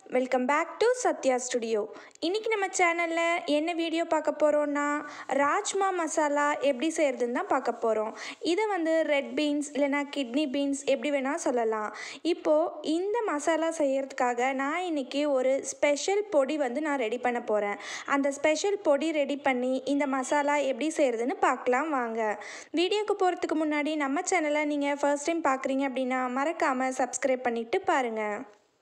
welcome back to Sathya studio இன்றைக்கி நம்ம சேனலில் என்ன வீடியோ பார்க்க போகிறோன்னா ராஜ்மா மசாலா எப்படி செய்கிறதுன்னு தான் பார்க்க போகிறோம் இதை வந்து ரெட் பீன்ஸ் இல்லைனா கிட்னி பீன்ஸ் எப்படி வேணால் சொல்லலாம் இப்போது இந்த மசாலா செய்கிறதுக்காக நான் இன்றைக்கி ஒரு ஸ்பெஷல் பொடி வந்து நான் ரெடி பண்ண போகிறேன் அந்த ஸ்பெஷல் பொடி ரெடி பண்ணி இந்த மசாலா எப்படி செய்கிறதுன்னு பார்க்கலாம் வாங்க வீடியோக்கு போகிறதுக்கு முன்னாடி நம்ம சேனலை நீங்கள் ஃபர்ஸ்ட் டைம் பார்க்குறீங்க அப்படின்னா மறக்காமல் சப்ஸ்கிரைப் பண்ணிவிட்டு பாருங்கள்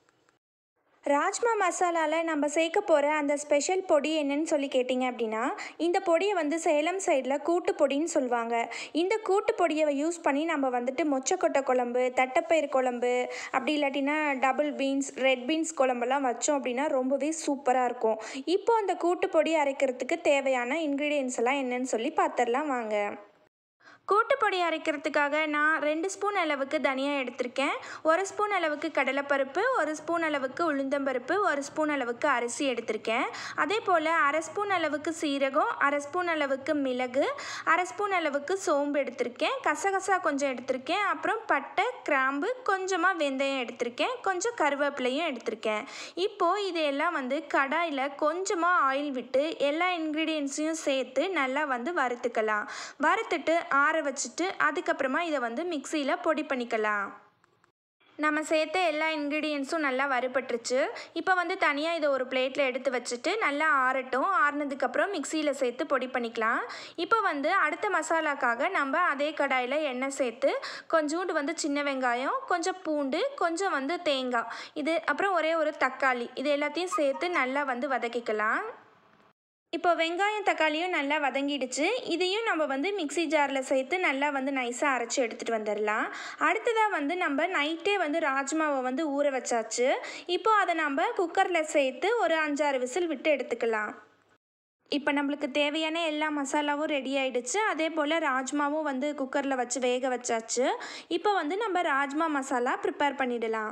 ராஜ்மா மசாலாவில் நம்ம சேர்க்க போகிற அந்த ஸ்பெஷல் பொடி என்னன்னு சொல்லி கேட்டிங்க அப்படின்னா இந்த பொடியை வந்து சேலம் சைடில் கூட்டு பொடின்னு சொல்லுவாங்க இந்த கூட்டு பொடியை யூஸ் பண்ணி நம்ம வந்துட்டு மொச்சக்கொட்டை குழம்பு தட்டைப்பயிறு குழம்பு அப்படி இல்லாட்டினா டபுள் பீன்ஸ் ரெட் பீன்ஸ் குழம்பெல்லாம் வச்சோம் அப்படின்னா ரொம்பவே சூப்பராக இருக்கும் இப்போ அந்த கூட்டு பொடி அரைக்கிறதுக்கு தேவையான இன்க்ரீடியன்ஸ் எல்லாம் என்னன்னு சொல்லி பார்த்துடலாம் வாங்க கூட்டுப்பொடி அரைக்கிறதுக்காக நான் ரெண்டு ஸ்பூன் அளவுக்கு தனியாக எடுத்திருக்கேன் ஒரு ஸ்பூன் அளவுக்கு கடலைப்பருப்பு ஒரு ஸ்பூன் அளவுக்கு உளுந்தம்பருப்பு ஒரு ஸ்பூன் அளவுக்கு அரிசி எடுத்திருக்கேன் அதே போல் அரை ஸ்பூன் அளவுக்கு சீரகம் அரை ஸ்பூன் அளவுக்கு மிளகு அரை ஸ்பூன் அளவுக்கு சோம்பு எடுத்திருக்கேன் கசகசா கொஞ்சம் எடுத்திருக்கேன் அப்புறம் பட்டை கிராம்பு கொஞ்சமாக வெந்தயம் எடுத்திருக்கேன் கொஞ்சம் கருவேப்பிலையும் எடுத்திருக்கேன் இப்போது இதையெல்லாம் வந்து கடாயில் கொஞ்சமாக ஆயில் விட்டு எல்லா இன்க்ரீடியன்ஸையும் சேர்த்து நல்லா வந்து வறுத்துக்கலாம் வறுத்துட்டு ஆற வச்சுட்டு அதுக்கப்புறமா இதை வந்து மிக்சியில் பொடி பண்ணிக்கலாம் நம்ம சேர்த்த எல்லா இன்க்ரீடியன்ஸும் நல்லா வறுபட்டுருச்சு இப்போ வந்து தனியாக இதை ஒரு பிளேட்டில் எடுத்து வச்சுட்டு நல்லா ஆறட்டும் ஆறுனதுக்கப்புறம் மிக்சியில் சேர்த்து பொடி பண்ணிக்கலாம் இப்போ வந்து அடுத்த மசாலாக்காக நம்ம அதே கடாயில் எண்ணெய் சேர்த்து கொஞ்சோண்டு வந்து சின்ன வெங்காயம் கொஞ்சம் பூண்டு கொஞ்சம் வந்து தேங்காய் இது அப்புறம் ஒரே ஒரு தக்காளி இது எல்லாத்தையும் சேர்த்து நல்லா வந்து வதக்கிக்கலாம் இப்போ வெங்காயம் தக்காளியும் நல்லா வதங்கிடுச்சு இதையும் நம்ம வந்து மிக்சி ஜாரில் சேர்த்து நல்லா வந்து நைஸாக அரைச்சி எடுத்துகிட்டு வந்துடலாம் அடுத்ததாக வந்து நம்ம நைட்டே வந்து ராஜ்மாவை வந்து ஊற வச்சாச்சு இப்போ அதை நம்ம குக்கரில் சேர்த்து ஒரு அஞ்சாறு விசில் விட்டு எடுத்துக்கலாம் இப்போ நம்மளுக்கு தேவையான எல்லா மசாலாவும் ரெடி ஆகிடுச்சு அதே போல் ராஜ்மாவும் வந்து குக்கரில் வச்சு வேக வச்சாச்சு இப்போ வந்து நம்ம ராஜ்மா மசாலா ப்ரிப்பேர் பண்ணிடலாம்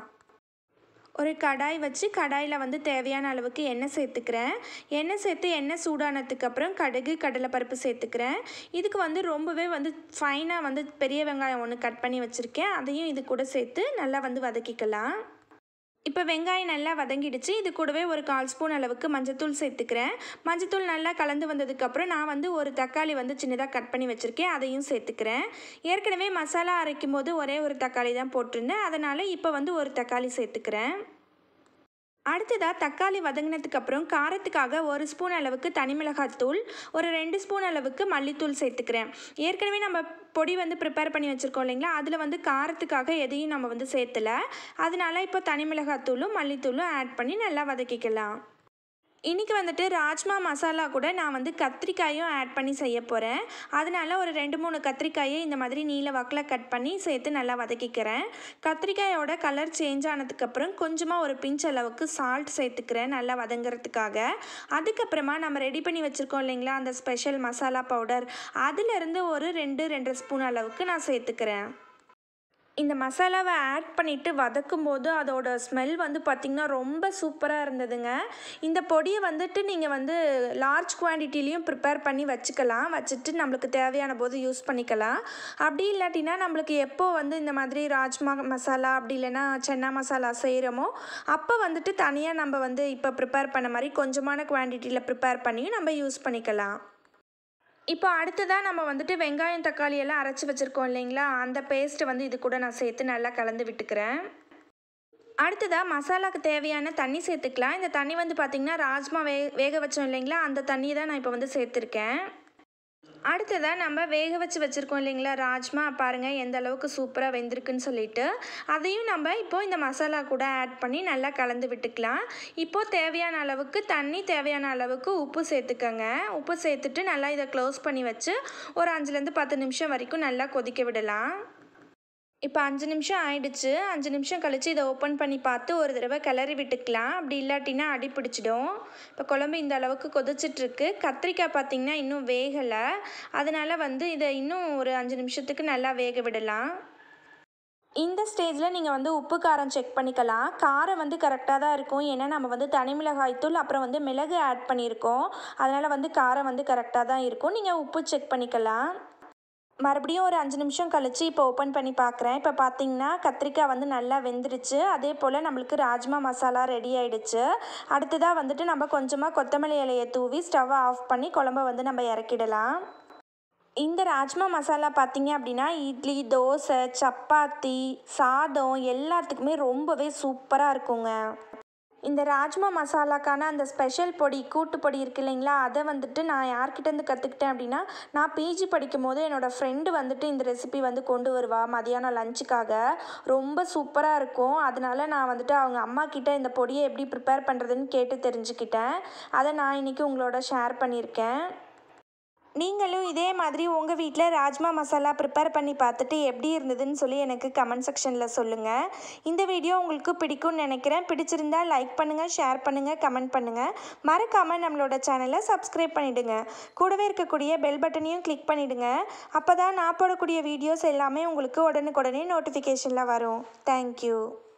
ஒரு கடாய் வச்சு கடாயில் வந்து தேவையான அளவுக்கு எண்ணெய் சேர்த்துக்கிறேன் எண்ணெய் சேர்த்து எண்ணெய் சூடானதுக்கு அப்புறம் கடுகு கடலைப்பருப்பு சேர்த்துக்கிறேன் இதுக்கு வந்து ரொம்பவே வந்து ஃபைனாக வந்து பெரிய வெங்காயம் ஒன்று கட் பண்ணி வச்சுருக்கேன் அதையும் இது கூட சேர்த்து நல்லா வந்து வதக்கிக்கலாம் இப்போ வெங்காயம் நல்லா வதங்கிடுச்சு இது கூடவே ஒரு கால் ஸ்பூன் அளவுக்கு மஞ்சத்தூள் சேர்த்துக்கிறேன் மஞ்சத்தூள் நல்லா கலந்து வந்ததுக்கப்புறம் நான் வந்து ஒரு தக்காளி வந்து சின்னதாக கட் பண்ணி வச்சுருக்கேன் அதையும் சேர்த்துக்கிறேன் ஏற்கனவே மசாலா அரைக்கும் போது ஒரே ஒரு தக்காளி தான் போட்டிருந்தேன் அதனால் இப்போ வந்து ஒரு தக்காளி சேர்த்துக்கிறேன் அடுத்ததாக தக்காளி வதங்கினதுக்கப்புறம் காரத்துக்காக ஒரு ஸ்பூன் அளவுக்கு தனி மிளகாத்தூள் ஒரு ரெண்டு ஸ்பூன் அளவுக்கு மல்லித்தூள் சேர்த்துக்கிறேன் ஏற்கனவே நம்ம பொடி வந்து ப்ரிப்பேர் பண்ணி வச்சுருக்கோம் இல்லைங்களா அதில் வந்து காரத்துக்காக எதையும் நம்ம வந்து சேர்த்தலை அதனால இப்போ தனி மிளகாத்தூளும் மல்லித்தூளும் ஆட் பண்ணி நல்லா வதக்கிக்கலாம் இன்றைக்கி வந்துட்டு ராஜ்மா மசாலா கூட நான் வந்து கத்திரிக்காயும் ஆட் பண்ணி செய்ய போகிறேன் அதனால ஒரு ரெண்டு மூணு கத்திரிக்காயை இந்த மாதிரி நீல வாக்கில் கட் பண்ணி சேர்த்து நல்லா வதக்கிக்கிறேன் கத்திரிக்காயோட கலர் சேஞ்ச் ஆனதுக்கப்புறம் கொஞ்சமாக ஒரு பிஞ்ச் அளவுக்கு சால்ட் சேர்த்துக்கிறேன் நல்லா வதங்குறதுக்காக அதுக்கப்புறமா நம்ம ரெடி பண்ணி வச்சுருக்கோம் இல்லைங்களா அந்த ஸ்பெஷல் மசாலா பவுடர் அதிலிருந்து ஒரு ரெண்டு ரெண்டு ஸ்பூன் அளவுக்கு நான் சேர்த்துக்கிறேன் இந்த மசாலாவை ஆட் பண்ணிவிட்டு வதக்கும் போது அதோட ஸ்மெல் வந்து பார்த்திங்கன்னா ரொம்ப சூப்பராக இருந்ததுங்க இந்த பொடியை வந்துட்டு நீங்கள் வந்து லார்ஜ் குவான்டிட்டிலையும் ப்ரிப்பேர் பண்ணி வச்சுக்கலாம் வச்சுட்டு நம்மளுக்கு தேவையான போது யூஸ் பண்ணிக்கலாம் அப்படி இல்லாட்டினா நம்மளுக்கு எப்போ வந்து இந்த மாதிரி ராஜ்மா மசாலா அப்படி இல்லைன்னா சென்னா மசாலா செய்கிறோமோ அப்போ வந்துட்டு தனியாக நம்ம வந்து இப்போ ப்ரிப்பேர் பண்ண மாதிரி கொஞ்சமான குவான்டிட்டியில் ப்ரிப்பேர் பண்ணியும் நம்ம யூஸ் பண்ணிக்கலாம் இப்போ அடுத்ததாக நம்ம வந்துட்டு வெங்காயம் தக்காளி எல்லாம் அரைச்சி வச்சுருக்கோம் இல்லைங்களா அந்த பேஸ்ட்டை வந்து இது கூட நான் சேர்த்து நல்லா கலந்து விட்டுக்கிறேன் அடுத்ததாக மசாலாவுக்கு தேவையான தண்ணி சேர்த்துக்கலாம் இந்த தண்ணி வந்து பார்த்திங்கன்னா ராஜ்மா வே வேக வச்சோம் இல்லைங்களா அந்த தண்ணி தான் நான் இப்போ வந்து சேர்த்துருக்கேன் அடுத்ததாக நம்ம வேக வச்சு வச்சுருக்கோம் இல்லைங்களா ராஜ்மா பாருங்கள் எந்த அளவுக்கு சூப்பராக வெந்திருக்குன்னு சொல்லிட்டு அதையும் நம்ம இப்போது இந்த மசாலா கூட ஆட் பண்ணி நல்லா கலந்து விட்டுக்கலாம் இப்போது தேவையான அளவுக்கு தண்ணி தேவையான அளவுக்கு உப்பு சேர்த்துக்கங்க உப்பு சேர்த்துட்டு நல்லா இதை க்ளோஸ் பண்ணி வச்சு ஒரு அஞ்சுலேருந்து பத்து நிமிஷம் வரைக்கும் நல்லா கொதிக்க விடலாம் இப்போ அஞ்சு நிமிஷம் ஆயிடுச்சு அஞ்சு நிமிஷம் கழித்து இதை ஓப்பன் பண்ணி பார்த்து ஒரு தடவை கிளறி விட்டுக்கலாம் அப்படி இல்லாட்டினா அடி பிடிச்சிடும் இப்போ குழம்பு இந்த அளவுக்கு கொதிச்சிட்ருக்கு கத்திரிக்காய் பார்த்திங்கன்னா இன்னும் வேகலை அதனால் வந்து இதை இன்னும் ஒரு அஞ்சு நிமிஷத்துக்கு நல்லா வேக விடலாம் இந்த ஸ்டேஜில் நீங்கள் வந்து உப்பு காரம் செக் பண்ணிக்கலாம் காரம் வந்து கரெக்டாக தான் இருக்கும் ஏன்னா நம்ம வந்து தனி மிளகாய் தூள் அப்புறம் வந்து மிளகு ஆட் பண்ணியிருக்கோம் அதனால் வந்து காரம் வந்து கரெக்டாக தான் இருக்கும் நீங்கள் உப்பு செக் பண்ணிக்கலாம் மறுபடியும் ஒரு அஞ்சு நிமிஷம் கழித்து இப்போ ஓப்பன் பண்ணி பார்க்குறேன் இப்போ பார்த்தீங்கன்னா கத்திரிக்காய் வந்து நல்லா வெந்துருச்சு அதே போல் நம்மளுக்கு ராஜ்மா மசாலா ரெடி ஆயிடுச்சு அடுத்ததாக வந்துட்டு நம்ம கொஞ்சமாக கொத்தமல்லி இலையை தூவி ஸ்டவ்வை ஆஃப் பண்ணி குழம்ப வந்து நம்ம இறக்கிடலாம் இந்த ராஜ்மா மசாலா பார்த்தீங்க அப்படின்னா இட்லி தோசை சப்பாத்தி சாதம் எல்லாத்துக்குமே ரொம்பவே சூப்பராக இருக்குங்க இந்த ராஜ்மா மசாலாக்கான அந்த ஸ்பெஷல் பொடி கூட்டு பொடி இருக்கு இல்லைங்களா அதை வந்துட்டு நான் யார்கிட்டேருந்து கற்றுக்கிட்டேன் அப்படின்னா நான் பிஜி படிக்கும் போது என்னோடய ஃப்ரெண்டு வந்துட்டு இந்த ரெசிபி வந்து கொண்டு வருவா மதியானம் லஞ்சுக்காக ரொம்ப சூப்பராக இருக்கும் அதனால நான் வந்துட்டு அவங்க அம்மா கிட்ட இந்த பொடியை எப்படி ப்ரிப்பேர் பண்ணுறதுன்னு கேட்டு தெரிஞ்சுக்கிட்டேன் அதை நான் இன்றைக்கி உங்களோட ஷேர் பண்ணியிருக்கேன் நீங்களும் இதே மாதிரி உங்கள் வீட்டில் ராஜ்மா மசாலா ப்ரிப்பேர் பண்ணி பார்த்துட்டு எப்படி இருந்ததுன்னு சொல்லி எனக்கு கமெண்ட் செக்ஷனில் சொல்லுங்கள் இந்த வீடியோ உங்களுக்கு பிடிக்கும்னு நினைக்கிறேன் பிடிச்சிருந்தா லைக் பண்ணுங்கள் ஷேர் பண்ணுங்கள் கமெண்ட் பண்ணுங்கள் மறக்காமல் நம்மளோட சேனலை சப்ஸ்கிரைப் பண்ணிவிடுங்க கூடவே இருக்கக்கூடிய பெல் பட்டனையும் கிளிக் பண்ணிவிடுங்க அப்போ தான் நான் போடக்கூடிய வீடியோஸ் எல்லாமே உங்களுக்கு உடனுக்குடனே நோட்டிஃபிகேஷனில் வரும் தேங்க்யூ